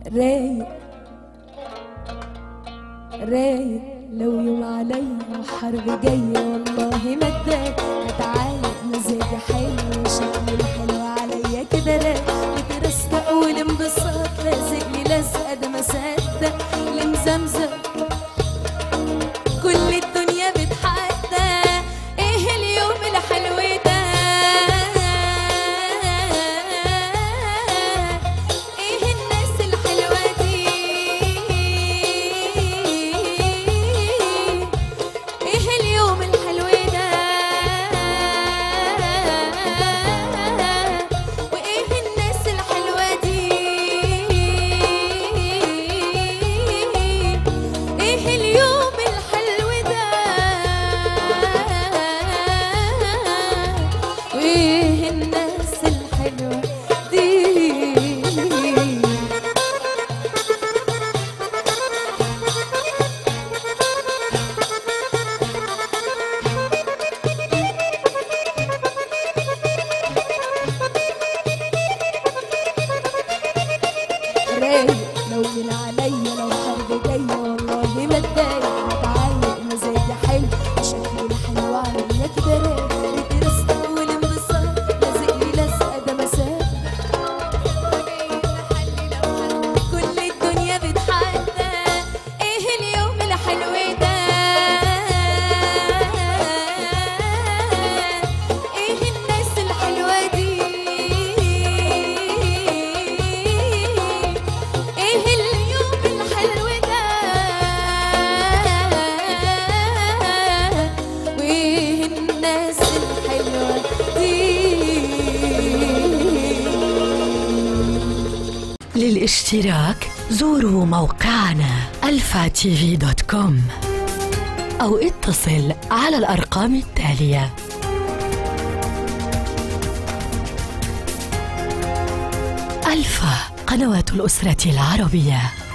رايق رايق لو يوم عليا وحرب جاية والله ما اتضايق هتعالج مزاجي حلو شكلي الحلو عليا كده رايق بترستق والانبساط لازق لي لازقة ده ما صدق لمزمزم كل الدنيا بتحدى ايه اليوم الحلو ده ايه الناس الحلوة دي ايه اليوم الحلو ده وايه الناس الحلوة دي ايه اليوم الحلو ده وايه الناس الحلوة دي رايق لو من عليا لو حرب جاية والله ما اتضايق هتعلق مزاجي حلو شكلي الحلو عليا كده رايق بترستق والانبساط لازق لي لازقة ده مسافة كل الدنيا بتحدى ايه اليوم الحلو ده ايه الناس الحلوة دي ايه اليوم الحلو ده وايه الناس الحلوة دي للاشتراك زوروا موقعنا الفاتيفي دوت كوم أو اتصل على الأرقام التالية ألفا قنوات الأسرة العربية